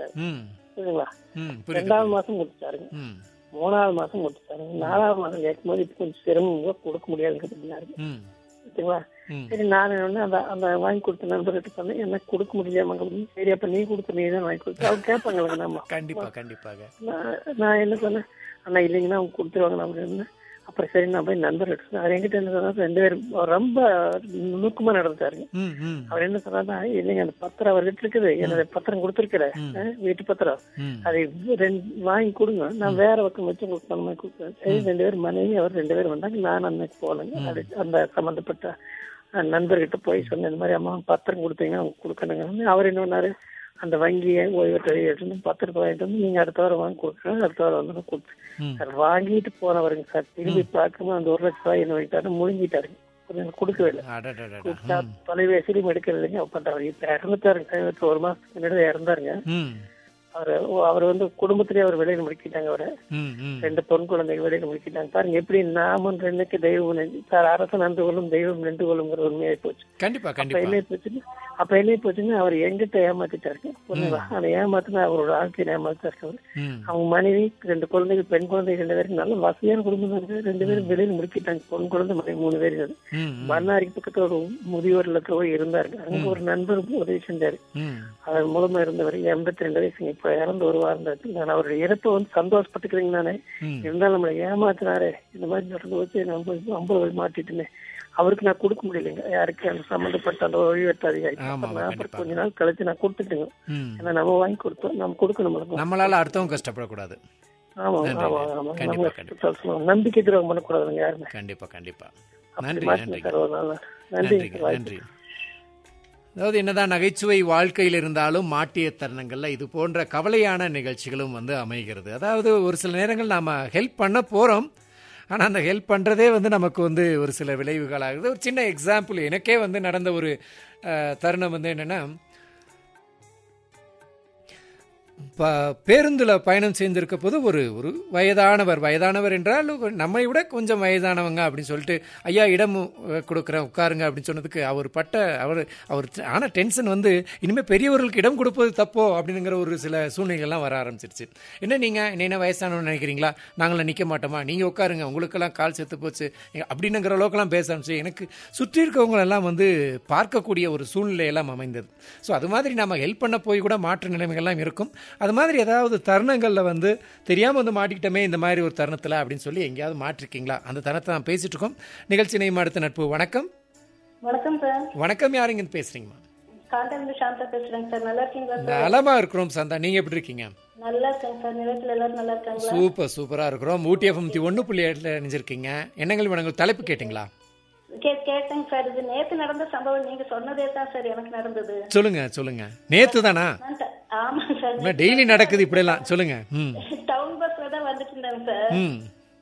முடிச்சாரு ம் புரியுதுங்களா ம் புரியுது ரெண்டாவது மாசம் முடிச்சாருங்க ம் மூணாவது மாசம் முடிச்சாருங்க நாலாவது மாசம் கேட்கும்போது இப்போ கொஞ்சம் சிரமம் கொடுக்க முடியாதுங்க அப்படின்னாரு ம் ஓகேங்களா ம் சரி நான் என்ன அந்த அந்த வாங்கி கொடுத்த நண்பர்கிட்ட சொன்னேன் எனக்கு கொடுக்க முடியாம அப்படின்னு சரி அப்ப நீ கொடுத்த நீ தான் வாங்கி கொடுத்த அவங்க கேட்பாங்களே நம்ம கண்டிப்பா கண்டிப்பாக நான் நான் என்ன சொன்னேன் அண்ணா இல்லைங்கன்னா அவங்க கொடுத்துருவாங்க அப்படின்னு அப்புறம் சரி நான் போய் நண்பர் எடுத்து அவர் என்கிட்ட என்ன சொன்னா ரெண்டு பேரும் அவர் ரொம்ப நுணுக்கமா நடந்துட்டாருங்க ம் ம் அவர் என்ன சொன்னாருன்னா இல்லைங்க அந்த பத்திரம் அவர்கிட்ட இருக்குது என்னோட பத்திரம் கொடுத்துருக்கிறேன் அஹ், வீட்டு பத்திரம் ம் அதை ரெண்டு வாங்கி கொடுங்க நான் வேற பக்கம் வச்சு உங்களுக்கு பணமா கொடுக்குறேன் சரி ரெண்டு பேரும் மனைவி அவர் ரெண்டு பேரும் வந்தாங்க நான் அன்னைக்கு போனேங்க அது அந்த சம்பந்தப்பட்ட அஹ், நண்பர்கிட்ட போய் சொன்னேன் இந்த மாதிரி அம்மா பத்திரம் கொடுத்தீங்கன்னா அவங்க கொடுக்கணுங்க அவர் என்ன பண்ணாரு அந்த வங்கியை ஓய்வற்ற எடுத்து பத்திரத்தை வாங்கிட்டு வந்து நீங்க அடுத்த வாரம் வாங்கி கொடுக்குறேன் அடுத்த வாரம் வந்து நான் கொடுத்து ம். சார் வாங்கிட்டு போனவருங்க சார் திரும்பி பார்க்கும்போது அந்த ஒரு லட்ச ரூபாய் என்ன வாங்கிட்டாரு முழுங்கிட்டாருங்க புரியுதுங்களா? கொடுக்கவே இல்லை அடடடடா கூப்பிட்டா தொலைபேசியிலும் எடுக்கிறதுங்க பண்றாரு இப்ப இறந்துட்டாருங்க சார் இப்ப ஒரு மாசத்துக்கு முன்னாடி இறந்தாருங்க ம் அவர் அவர் வந்து குடும்பத்திலேயே அவர் வெளியில முடிக்கிட்டாங்க அவரை ம் ம் ரெண்டு பொன் குழந்தைகள் வெளியில முடிக்கிட்டாங்க பாருங்க எப்படி நாமும் ரெண்டுக்கு தெய்வம் நெஞ்சு சார் அரசன் நன்று கொள்ளும் தெய்வம் நின்று கொள்ளுங்கிற உண்மையாயி போச்சு கண்டிப்பா அப்ப கண்டிப்பா என்ன போச்சுன்னா அப்ப என்ன போச்சுன்னா அவர் எங்கிட்ட ஏமாத்திட்டாருங்க புரியுங்களா அதை ஏமாத்தினா அவரோட வாழ்க்கையில ஏமாத்தாரு அவர் ம் அவங்க மனைவி ரெண்டு குழந்தைகள் பெண் குழந்தைகள் ரெண்டு பேரும் நல்ல வசதியான குடும்பம் தான் இருக்கு ரெண்டு பேரும் வெளியில முடிக்கிட்டாங்க பொன் குழந்தை மனைவி மூணு பேர் இருந்தது ம் ம் மன்னாரிக்கு பக்கத்துல ஒரு முதியோர் இல்லத்துல போய் இருந்தாருங்க அங்க ஒரு நண்பர் உதவி செஞ்சாரு ம் அதன் மூலமா இருந்தவர் எண்பத்தி ரெண்டு வயசுங்க இப்ப இறந்து ஒரு வாரம் தான் இருக்கு. நான் அவருடைய இறப்பை வந்து சந்தோஷப்பட்டுக்கிறீங்க நானே ம் இருந்தாலும் நம்மளை ஏமாத்தினாரே இந்த மாதிரி நடந்து வச்சு நான் போய் ஐம்பது வயசு மாட்டிட்டேனே அவருக்கு நான் கொடுக்க முடியலைங்க யாருக்கு அந்த சம்பந்தப்பட்ட அந்த ஓய்வற்ற அதிகாரி ஆமா, அப்புறம் நான் அப்புறம் கண்டிப்பா. கொஞ்ச நாள் கழிச்சு நான் கொடுத்துட்டேங்க ம் ஏன்னா நம்ம வாங்கி கொடுத்தோம் நம்ம கொடுக்கணும் நமக்கு. நம்மளால அடுத்தவங்க கஷ்டப்படக்கூடாது ஆமா நன்றி, ஆமா நன்றி. ஆமா கண்டிப்பா, நம்ம கண்டிப்பா. சொல்லணும். நம்பிக்கை துரோகம் பண்ணக்கூடாதுங்க யாருமே கண்டிப்பா கண்டிப்பா அப்படி நன்றி மாட்டுங்க நன்றி சார் ஒரு நாள் நன்றி நன்றிங்க நன்றி அதாவது என்னதான் நகைச்சுவை வாழ்க்கையில் இருந்தாலும் மாட்டிய தருணங்கள்ல இது போன்ற கவலையான நிகழ்ச்சிகளும் வந்து அமைகிறது அதாவது ஒரு சில நேரங்கள் நாம ஹெல்ப் பண்ண போறோம் ஆனா அந்த ஹெல்ப் பண்றதே வந்து நமக்கு வந்து ஒரு சில விளைவுகள் ஆகுது ஒரு சின்ன எக்ஸாம்பிள் எனக்கே வந்து நடந்த ஒரு அஹ், தருணம் வந்து என்னன்னா ப பேருந்தில் பயணம் செய்திருக்க போது ஒரு ஒரு வயதானவர் வயதானவர் என்றால் நம்மை விட கொஞ்சம் வயதானவங்க அப்படின்னு சொல்லிட்டு ஐயா இடம் அஹ், கொடுக்குறேன் உட்காருங்க அப்படின்னு சொன்னதுக்கு அவர் பட்ட அவர் அவர் ஆனால் டென்ஷன் வந்து இனிமேல் பெரியவர்களுக்கு இடம் கொடுப்பது தப்போ அப்படிங்கிற ஒரு சில சூழ்நிலைகள்லாம் வர ஆரம்பிச்சிருச்சு என்ன நீங்கள் என்ன வயசானவன்னு நினைக்கிறீங்களா நாங்களாம் நிற்க மாட்டோமா நீங்கள் உட்காருங்க உங்களுக்கெல்லாம் கால் செத்து போச்சு அப்படின்னுங்கிற அளவுக்குலாம் பேச ஆரம்பிச்சு எனக்கு சுற்றி இருக்கவங்களெல்லாம் வந்து பார்க்கக்கூடிய ஒரு சூழ்நிலையெல்லாம் அமைந்தது ஸோ அது மாதிரி நம்ம ஹெல்ப் பண்ண போய் கூட மாற்று நிலைமைகள்லாம் இருக்கும் அது மாதிரி ஏதாவது தருணங்களில் வந்து தெரியாமல் வந்து மாட்டிக்கிட்டோமே இந்த மாதிரி ஒரு தருணத்தில் அப்படின்னு சொல்லி எங்கேயாவது மாட்டிருக்கீங்களா அந்த தருணத்தை நான் பேசிட்டு இருக்கோம் நிகழ்ச்சி நெய்மா அடுத்த நட்பு வணக்கம் வணக்கம் சார் வணக்கம் யாருங்க பேசுறீங்கம்மா காண்டாந்து சாந்தா பேசுறேங்க சார் நல்லா இருக்கீங்களா சார் நலமா இருக்கிறோம் சந்தா நீங்க எப்படி இருக்கீங்க நல்லா இருக்கேங்க சார் நிலத்துல எல்லாரும் நல்லா இருக்காங்களா சூப்பர் சூப்பரா இருக்கிறோம் ஊட்டி எஃப்எம் ஒன்று புள்ளி ஏழில் நினைஞ்சிருக்கீங்க என்னங்கள் வணக்கம் தலைப்பு கேட்டிங்களா கே கேட்டேங்க சார் இது நேத்து நடந்த சம்பவம் நீங்க சொன்னதே தான் சார் எனக்கு நடந்தது சொல்லுங்க சொல்லுங்க நேத்து தானா நான் ட- ஆமாங்க சார் டெய்லி நடக்குது இப்படியெல்லாம் சொல்லுங்க ம் டவுன் பஸ்ல தான் வந்துட்டு இருந்தேங்க சார் ம்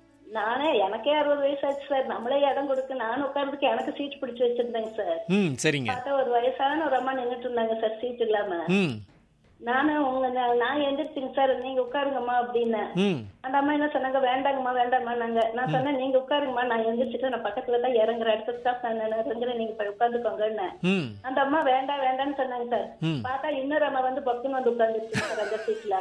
நானே எனக்கே அறுபது வயசு ஆச்சு சார் நம்மளே இடம் கொடுக்க நான் உட்கார்றதுக்கு எனக்கு சீட் பிடிச்சு வச்சிருந்தேங்க சார் ம் சரிங்க பார்த்தா ஒரு வயசான ஒரு அம்மா நின்னுட்டு இருந்தாங்க சார் சீட் இல்லாம ம் நானும் உங்க நான் நான் எந்திரிச்சுங்க சார் நீங்க உட்காருங்கம்மா அப்படின்னு ம் அந்த அம்மா என்ன சொன்னாங்க வேண்டாங்கம்மா வேண்டாம்மா நாங்க நான் சொன்னேன் நீங்க உட்காருங்கம்மா நான் எந்திரிச்சிட்டு நான் பக்கத்துல தான் இறங்குற அடுத்த ஸ்டாப் நான் இறங்குறேன் நீங்க போய் உட்காந்துக்கோங்கன்னு ம் அந்த அம்மா வேண்டாம் வேண்டாம்னு சொன்னாங்க சார் ம். பார்த்தா இன்னொரு அம்மா வந்து பக்குன்னு வந்து உட்காந்துருச்சு சார் அந்த சீட்ல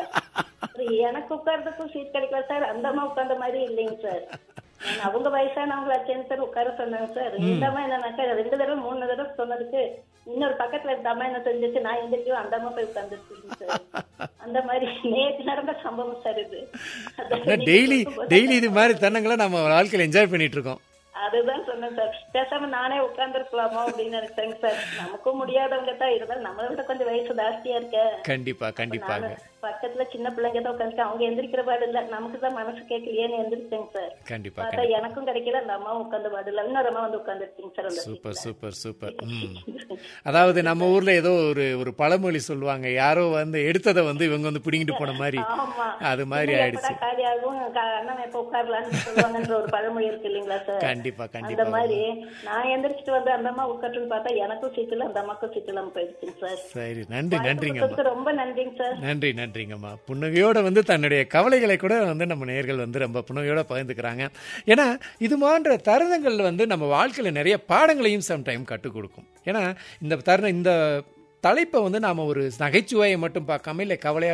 எனக்கு உட்கார்றதுக்கும் சீட் கிடைக்கல சார் அந்த அம்மா உட்கார்ந்த மாதிரி இல்லைங்க சார் நான் அவங்க வயசானவங்களாச்சேன்னு சார் உட்கார சொன்னாங்க சார் இந்த அம்மா என்னன்னாக்கா ரெண்டு தடவை மூணு தடவை சொன்னதுக்கு இன்னொரு பக்கத்துல இருந்த அம்மா என்ன செஞ்சுச்சு நான் எந்திரிக்கும் அந்த அம்மா போய் உட்காந்துருச்சு சார் அந்த மாதிரி நேற்று நடந்த சம்பவம் சார் இது அதான் டெய்லி நீங்க சொல்லும்போது டெய்லி இது மாதிரி தருணங்களை நம்ம வாழ்க்கையில் என்ஜாய் பண்ணிட்டு இருக்கோம் அதுதான் சொன்னேன் சார் பேசாம நானே உட்கார்ந்துருக்கலாமோ அப்படின்னு நினைச்சேங்க சார் நமக்கும் முடியாதவங்க தான் இருந்தாலும் நம்மளை விட கொஞ்சம் வயசு ஜாஸ்தியா இருக்க கண்டிப்பா கண்டிப்பாக நானு பக்கத்துல சின்ன பிள்ளைங்க தான் உட்காந்து அவங்க எந்திரிக்கிற பாடு இல்ல நமக்கு தான் மனசு கேட்கலையேன்னு எந்திரிச்சேங்க சார் கண்டிப்பா பார்த்தா எனக்கும் கிடைக்கல அந்த அம்மாவும் உட்காந்து பாடு இல்ல இன்னொரு அம்மா வந்து உட்காந்துருக்கீங்க சார் அந்த சூப்பர் சூப்பர் சூப்பர் ம் அதாவது நம்ம ஊர்ல ஏதோ ஒரு ஒரு பழமொழி சொல்லுவாங்க யாரோ வந்து எடுத்ததை வந்து இவங்க வந்து பிடிங்கிட்டு போன மாதிரி ஆமா அது மாதிரி இன்னும் ஆயிடுச்சு எப்படா காலி ஆகும் க- அண்ணன் எப்ப உட்காரலாம்னு சொல்லுவாங்கன்ற ஒரு பழமொழி இருக்கு இல்லைங்களா சார் கண்டிப்பா அந்த கண்டிப்பா மாதிரி நான் எந்திரிச்சிட்டு வந்து அந்த அம்மா உட்காட்டுன்னு பார்த்தா எனக்கும் சீட்டுல அந்த அம்மாக்கும் சீட்டுலாம் போயிடுச்சுங்க சார் சரி நன்றி நன்றிங்கம்மா கொடுத்ததுக்கு ரொம்ப நன்றிங்க சார் நன்றி நன்றிங்கம்மா புன்னகையோட வந்து தன்னுடைய கவலைகளை கூட வந்து நம்ம நேர்கள் வந்து ரொம்ப புன்னகையோட பகிர்ந்துக்கிறாங்க ஏன்னா இது போன்ற தருணங்கள் வந்து நம்ம வாழ்க்கையில நிறைய பாடங்களையும் சம்டைம் கற்றுக் கொடுக்கும் ஏன்னா இந்த தருணம் இந்த தலைப்பை வந்து நாம ஒரு நகைச்சுவையை மட்டும் பார்க்காம இல்லை கவலையா